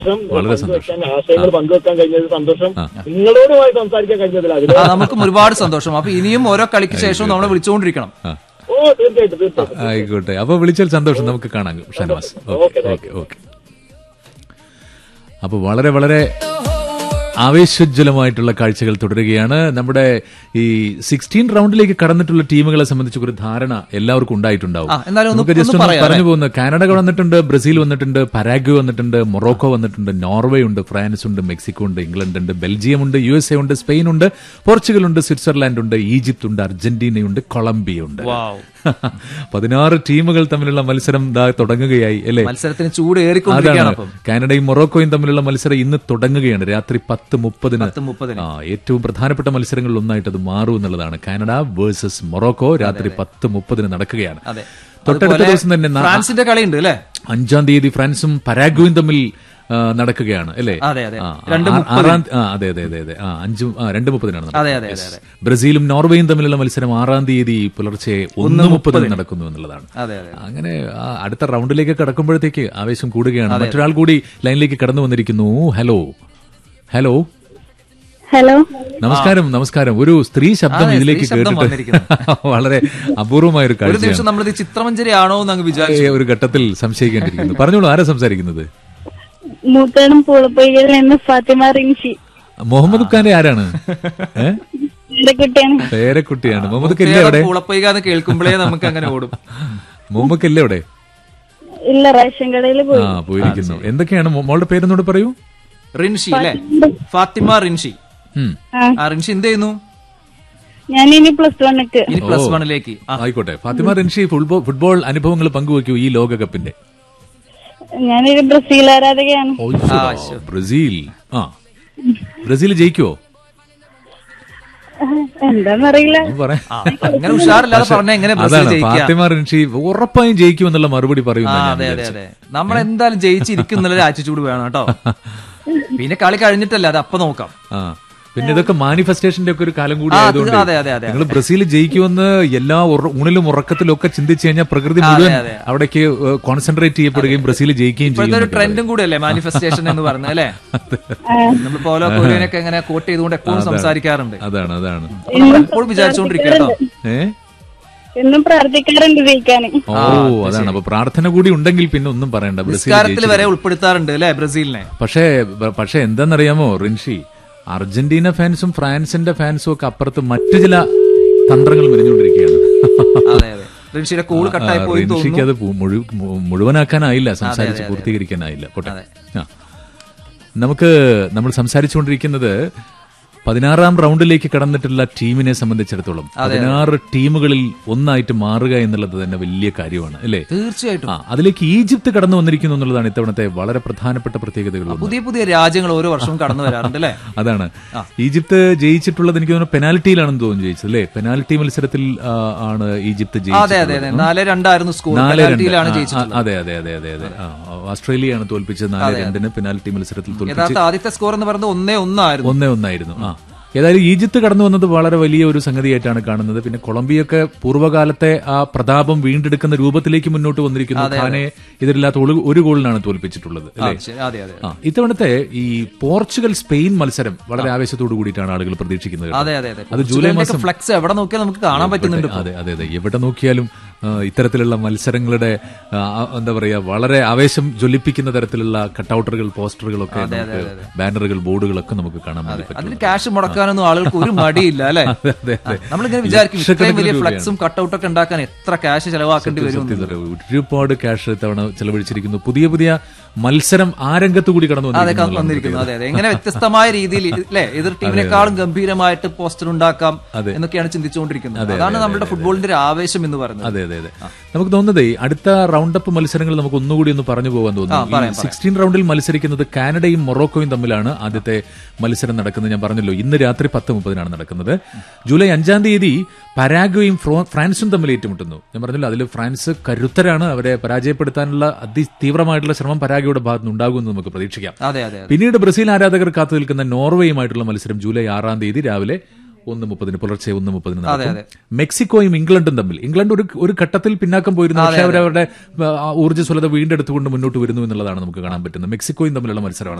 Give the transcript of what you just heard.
വളരെ സന്തോഷം. പങ്കുവെക്കാൻ ആശയങ്ങൾ പങ്കുവെക്കാൻ കഴിഞ്ഞത് സന്തോഷം ആ. നിങ്ങളോടുമായി സംസാരിക്കാൻ കഴിഞ്ഞതിൽ അതിന് ആ, നമുക്കും ഒരുപാട് സന്തോഷം അപ്പൊ ഇനിയും ഓരോ കളിക്ക് ശേഷവും നമ്മളെ വിളിച്ചുകൊണ്ടിരിക്കണം ആ ഓ തീർച്ചയായിട്ടും തീർച്ചയായിട്ടും ആയിക്കോട്ടെ അപ്പൊ വിളിച്ചാൽ സന്തോഷം നമുക്ക് കാണാം ഷാനവാസ് ഓക്കെ ഓക്കെ ഓക്കെ അപ്പൊ വളരെ വളരെ ആവേശോജ്വലമായിട്ടുള്ള കാഴ്ചകൾ തുടരുകയാണ് നമ്മുടെ ഈ സിക്സ്റ്റീൻ റൗണ്ടിലേക്ക് കടന്നിട്ടുള്ള ടീമുകളെ സംബന്ധിച്ച് ഒരു ധാരണ എല്ലാവർക്കും ഉണ്ടായിട്ടുണ്ടാവും ആ, എന്നാലും ഒന്ന് നമുക്ക് ജസ്റ്റ് ഒന്ന് ഒന്ന് പറയാം, പറഞ്ഞു പോകുന്നു കാനഡ വന്നിട്ടുണ്ട് ബ്രസീൽ വന്നിട്ടുണ്ട് പരാഗ്വ വന്നിട്ടുണ്ട് മൊറോക്കോ വന്നിട്ടുണ്ട് നോർവേ ഉണ്ട് ഫ്രാൻസ് ഉണ്ട് മെക്സിക്കോ ഉണ്ട് ഇംഗ്ലണ്ട് ഉണ്ട് ബെൽജിയം ഉണ്ട് യു എസ് എ ഉണ്ട് സ്പെയിൻ ഉണ്ട് പോർച്ചുഗൽ ഉണ്ട് സ്വിറ്റ്സർലാൻഡ് ഉണ്ട് ഈജിപ്ത് ഉണ്ട് അർജന്റീനയുണ്ട് കൊളംബിയ ഉണ്ട് പതിനാറ് ടീമുകൾ തമ്മിലുള്ള മത്സരം ദാ തുടങ്ങുകയായി അല്ലേ മത്സരത്തിന് ചൂട് ഏറിക്കൊണ്ടിരിക്കുകയാണ് അതാണ് അപ്പം കാനഡയും മൊറോക്കോയും തമ്മിലുള്ള മത്സരം ഇന്ന് തുടങ്ങുകയാണ് രാത്രി പത്ത് മുപ്പതിന് പത്ത് മുപ്പതിന് ആ ഏറ്റവും പ്രധാനപ്പെട്ട മത്സരങ്ങളിൽ ഒന്നായിട്ട് അത് മാറും എന്നുള്ളതാണ് കാനഡ വേഴ്സസ് മൊറോക്കോ രാത്രി പത്ത് മുപ്പതിന് നടക്കുകയാണ് അതെ തൊട്ടടുത്ത അതുപോലെ ദിവസം തന്നെ ന- ഫ്രാൻസിന്റെ കളിയുണ്ട് അല്ലേ അഞ്ചാം തീയതി ഫ്രാൻസും പരാഗ്വയും തമ്മിൽ ആ, നടക്കുകയാണ് അല്ലേ അതെ, അതെ. ആ, രണ്ട് ആ- മുപ്പതിന്. ആറാം ആ, അതെ അതെ അതെ അതെ ആ അഞ്ചും ആ, രണ്ട് മുപ്പതിനാണ് നടക്കുന്നത്. അതെ, അതെ, Yes. അതെ, ബ്രസീലും നോർവേയും തമ്മിലുള്ള മത്സരം ആറാം തീയതി പുലർച്ചെ ഒന്ന് മുപ്പതിന് നടക്കുന്നു എന്നുള്ളതാണ് അതെ അതെ അങ്ങനെ ആ അടുത്ത റൗണ്ടിലേക്ക് കടക്കുമ്പോഴത്തേക്ക് ആവേശം കൂടുകയാണ് മറ്റൊരാൾ കൂടി ലൈനിലേക്ക് കടന്നു വന്നിരിക്കുന്നു ഹലോ ഹലോ ഹലോ നമസ്കാരം നമസ്കാരം ഒരു സ്ത്രീ ശബ്ദം അതെ, ഇതിലേക്ക് സ്ത്രീ ശബ്ദം കേട്ടിട്ട് വളരെ അപൂർവമായ ഒരു ഒരു കാഴ്ചയാണ് ദിവസം നമ്മളിത് ചിത്രമഞ്ചരി ആണോ എന്ന് അങ്ങ് വിചാരിച്ചു ഏ, ഒരു ഘട്ടത്തിൽ സംശയിക്കേണ്ടിയിരിക്കുന്നു പറഞ്ഞോളൂ ആരാ സംസാരിക്കുന്നത് മൂത്തേടം പൂളപ്പൊയ്കയിൽ നിന്ന് ഫാത്തിമ റിൻഷി മുഹമ്മദ് ഖാന്റെ ആരാണ് ഏ? എന്റെ കുട്ടിയാണ് പേരക്കുട്ടിയാണ് മുഹമ്മദ് കല്ലേ എവിടെ പുളപ്പയ്ക എന്ന് കേൾക്കുമ്പോഴേ നമുക്ക് അങ്ങനെ ഓടും മുഹമ്മദ് കല്ലേ എവിടെ ഇല്ല റേഷൻ കടയിൽ ആ പോയി പോയിരിക്കുന്നു എന്തൊക്കെയാണ് മോ- മോളുടെ പേരെന്നോട് പറയൂ റിൻഷി അല്ലേ ഫാത്തിമ റിൻഷി ഉം. ആ ആ റിൻഷി എന്ത് ചെയ്യുന്നു ഞാൻ ഇനി പ്ലസ് വണ്ണിക്ക് ഇനി പ്ലസ് ഓ. വണ്ണിലേക്ക് ആ ആയിക്കോട്ടെ ഫാത്തിമ റിൻഷി ഫുട്ബോൾ ഫുട്ബോൾ അനുഭവങ്ങൾ പങ്കുവെക്കൂ ഈ ലോകകപ്പിന്റെ ഞാനൊരു ബ്രസീൽ ആരാധകയാണ് ഓയ്യോ, ബ്രസീൽ ആ ബ്രസീൽ ജയിക്കുവോ എന്താന്നറിയില്ല ഒന്ന് പറയാം ആ, അങ്ങനെ ഉഷാറില്ലാതെ പറഞ്ഞ എങ്ങനെ ബ്രസീൽ അതാണ് ജയിക്കുക ഫാത്തിമ റിൻഷി ഉറപ്പായും ജയിക്കുമെന്നുള്ള മറുപടി ആ പറയുന്ന അതെ അതെ അതെ നമ്മൾ എന്തായാലും ജയിച്ചിരിക്കും എന്നുള്ള ആറ്റിറ്റ്യൂഡ് വേണം കേട്ടോ പിന്നെ കളി കഴിഞ്ഞിട്ടല്ല അത് അപ്പൊ നോക്കാം ആ പിന്നെ ഇതൊക്കെ മാനിഫെസ്റ്റേഷന്റെ ഒക്കെ ഒരു കാലം കൂടി ആ, അത് ആയതുകൊണ്ട് അതെ, അതെ, അതെ. നിങ്ങൾ ബ്രസീൽ ജയിക്കുമെന്ന് എല്ലാ ഉറ- ഊണിലും ഉറക്കത്തിലും ഒക്കെ ചിന്തിച്ചു കഴിഞ്ഞാൽ പ്രകൃതി അതെ, മുഴുവൻ അതെ. അവിടേക്ക് കോൺസെൻട്രേറ്റ് ചെയ്യപ്പെടുകയും ബ്രസീൽ ജയിക്കുകയും ഇപ്പോഴത്തെ ചെയ്യും ഒരു ട്രെൻഡും കൂടിയല്ലേ മാനിഫെസ്റ്റേഷൻ എന്ന് പറയുന്നത് അല്ലേ നമ്മൾ പോലോ കോലിയനൊക്കെ എങ്ങനെ കോട്ട് ചെയ്തുകൊണ്ട് എപ്പോഴും സംസാരിക്കാറുണ്ട് അതാണ് അതാണ് എപ്പോഴും വിചാരിച്ചുകൊണ്ടിരിക്കുക കേട്ടോ ഏ എന്നും പ്രാർത്ഥിക്കാറുണ്ട് ജയിക്കാന് ഓ അതാണ് അപ്പൊ പ്രാർത്ഥന കൂടി ഉണ്ടെങ്കിൽ പിന്നെ ഒന്നും പറയണ്ട ബ്രസീൽ നിസ്കാരത്തിൽ ജയിച്ചു. വരെ ഉൾപ്പെടുത്താറുണ്ട് അല്ലെ ബ്രസീലിനെ പക്ഷേ ബ- പക്ഷേ എന്താണെന്നറിയാമോ റിൻഷി അർജന്റീന ഫാൻസും ഫ്രാൻസിന്റെ ഫാൻസും ഒക്കെ അപ്പുറത്ത് മറ്റു ചില തന്ത്രങ്ങൾ മെനഞ്ഞുകൊണ്ടിരിക്കുകയാണ് അതെ അതെ റിൻഷിയുടെ കൂള് കട്ടായി പോയി എന്ന് റിൻഷിക്ക് തോന്നുന്നു അത് പു- മുഴു- മു- മുഴുവനാക്കാനായില്ല സംസാരിച്ച് പൂർത്തീകരിക്കാനായില്ല പോട്ടെ ആ. നമുക്ക് നമ്മൾ സംസാരിച്ചുകൊണ്ടിരിക്കുന്നത് പതിനാറാം റൗണ്ടിലേക്ക് കടന്നിട്ടുള്ള ടീമിനെ സംബന്ധിച്ചിടത്തോളം പതിനാറ് ടീമുകളിൽ ഒന്നായിട്ട് മാറുക എന്നുള്ളത് തന്നെ വലിയ കാര്യമാണ് അല്ലേ തീർച്ചയായിട്ടും ആ അതിലേക്ക് ഈജിപ്ത് കടന്നു വന്നിരിക്കുന്നു എന്നുള്ളതാണ് ഇത്തവണത്തെ വളരെ പ്രധാനപ്പെട്ട പ്രത്യേകതകൾ പുതിയ പുതിയ രാജ്യങ്ങൾ ഓരോ വർഷവും കടന്നു വരാറുണ്ട് അല്ലെ അതാണ് ഈജിപ്ത് ജയിച്ചിട്ടുള്ളത് എനിക്ക് തോന്നുന്നു പെനാൽറ്റിയിലാണെന്ന് തോന്നുന്നു ജയിച്ചത് അല്ലേ പെനാൽറ്റി മത്സരത്തിൽ ആ, ആണ് ഈജിപ്ത് അതെ അതെ ജയിച്ചത് അതെ നാല് രണ്ടായിരുന്നു സ്കോർ നാല് രണ്ട് പെനാൽറ്റിയിലാണ് ആ, ജയിച്ചിട്ടുള്ളത് അതെ അതെ അതെ അതെ അതെ ആ, ഓസ്ട്രേലിയയാണ് തോൽപ്പിച്ചത് നാല് രണ്ടിന് പെനാൽറ്റി മത്സരത്തിൽ തോൽപ്പിച്ച് യഥാർത്ഥ ആദ്യത്തെ സ്കോർ എന്ന് പറയുന്നത് ഒന്നേ ഒന്നായിരുന്നു ഒന്നേ ഒന്നായിരുന്നു ആ ഏതായാലും ഈജിപ്ത് കടന്നു വന്നത് വളരെ വലിയ ഒരു സംഗതിയായിട്ടാണ് കാണുന്നത് പിന്നെ കൊളംബിയൊക്കെ പൂർവ്വകാലത്തെ ആ പ്രതാപം വീണ്ടെടുക്കുന്ന രൂപത്തിലേക്ക് മുന്നോട്ട് വന്നിരിക്കുന്നു ഖാനെ എതിരില്ലാത്ത ഒരു- ഒരു ഗോളിനാണ് തോൽപ്പിച്ചിട്ടുള്ളത് അല്ലേ ശരി, അതെ അതെ ആ ഇത്തവണത്തെ ഈ പോർച്ചുഗൽ സ്പെയിൻ മത്സരം വളരെ ആവേശത്തോടു കൂടിയിട്ടാണ് ആളുകൾ പ്രതീക്ഷിക്കുന്നത് കേട്ടോ. അതെ അതെ അതെ അത് ജൂലൈ മാസം ഫ്ലെക്സ് എവിടെ നോക്കിയാൽ നമുക്ക് കാണാൻ പറ്റുന്നുണ്ട് ഇപ്പൊ. അതെ അതെ അതെ എവിടെ നോക്കിയാലും ആ, ഇത്തരത്തിലുള്ള മത്സരങ്ങളുടെ ആ, ആ, എന്താ പറയാ വളരെ ആവേശം ജ്വലിപ്പിക്കുന്ന തരത്തിലുള്ള കട്ടൗട്ടറുകൾ പോസ്റ്ററുകളൊക്കെ നമുക്ക് ബാനറുകൾ ബോർഡുകളൊക്കെ നമുക്ക് കാണാൻ വേണ്ടി പറ്റും അതിന് ക്യാഷ് മുടക്കാനൊന്നും ആളുകൾക്ക് ഒരു മടിയില്ല അല്ലെ അതെ, അതെ. നമ്മളിങ്ങനെ വിചാരിക്കും ഇത്രയും ലക്ഷക്കണക്കിന് വലിയ രൂപയാണ്. ഫ്ലെക്സും കട്ടൗട്ടൊക്കെ ഉണ്ടാക്കാൻ എത്ര ക്യാഷ് ചെലവാക്കേണ്ടി വരും എന്ന്. സത്യത്തിൽ ഒരുപാട് ക്യാഷ് ഇത്തവണ ചെലവഴിച്ചിരിക്കുന്നു പുതിയ പുതിയ മത്സരം ആ രംഗത്ത് കൂടി കടന്നു അതെ വന്നിരിക്കുന്നു വന്നിരിക്കുന്നു അതെ അതെ എങ്ങനെ വ്യത്യസ്തമായ രീതിയിൽ അല്ലെ എതിർ ടീമിനേക്കാളും ഗംഭീരമായിട്ട് പോസ്റ്റർ ഉണ്ടാക്കാം എന്നൊക്കെയാണ് ചിന്തിച്ചുകൊണ്ടിരിക്കുന്നത് അതാണ് നമ്മുടെ ഫുട്ബോളിന്റെ ഒരു ആവേശം എന്ന് പറയുന്നത് അതെ അതെ അതെ നമുക്ക് തോന്നുന്നത് അടുത്ത റൗണ്ട് അപ്പ് മത്സരങ്ങൾ നമുക്ക് ഒന്നുകൂടി ഒന്ന് പറഞ്ഞു പോകാൻ തോന്നുന്നു സിക്സ്റ്റീൻ റൗണ്ടിൽ മത്സരിക്കുന്നത് കാനഡയും മൊറോക്കോയും തമ്മിലാണ് ആദ്യത്തെ മത്സരം നടക്കുന്നത് ഞാൻ പറഞ്ഞല്ലോ ഇന്ന് രാത്രി പത്ത് മുപ്പതിനാണ് നടക്കുന്നത് ജൂലൈ അഞ്ചാം തീയതി പരാഗ്വയും ഫ്രോ- ഫ്രാൻസും തമ്മിൽ ഏറ്റുമുട്ടുന്നു ഞാൻ പറഞ്ഞല്ലോ അതിൽ ഫ്രാൻസ് കരുത്തരാണ് അവരെ പരാജയപ്പെടുത്താനുള്ള അതിതീവ്രമായിട്ടുള്ള ശ്രമം പരാഗ്വയുടെ ഭാഗത്ത് നിന്ന് ഉണ്ടാകുമെന്ന് നമുക്ക് പ്രതീക്ഷിക്കാം അതെ അതെ അതെ പിന്നീട് ബ്രസീൽ ആരാധകർ കാത്തു നിൽക്കുന്ന നോർവേയുമായിട്ടുള്ള മത്സരം ജൂലൈ ആറാം തീയതി രാവിലെ ഒന്ന് മുപ്പതിന് പുലർച്ചെ ഒന്ന് മുപ്പതിന് അതെ, നടക്കും മെക്സിക്കോയും ഇംഗ്ലണ്ടും തമ്മിൽ ഇംഗ്ലണ്ട് ഒരു ഒരു ഘട്ടത്തിൽ പിന്നാക്കം പോയിരുന്നു പക്ഷേ അവരവരുടെ ആ, ഊർജ്ജസ്വലത വീണ്ടെടുത്തുകൊണ്ട് മുന്നോട്ട് വരുന്നു എന്നുള്ളതാണ് നമുക്ക് കാണാൻ പറ്റുന്നത് മെക്സിക്കോയും തമ്മിലുള്ള മത്സരമാണ്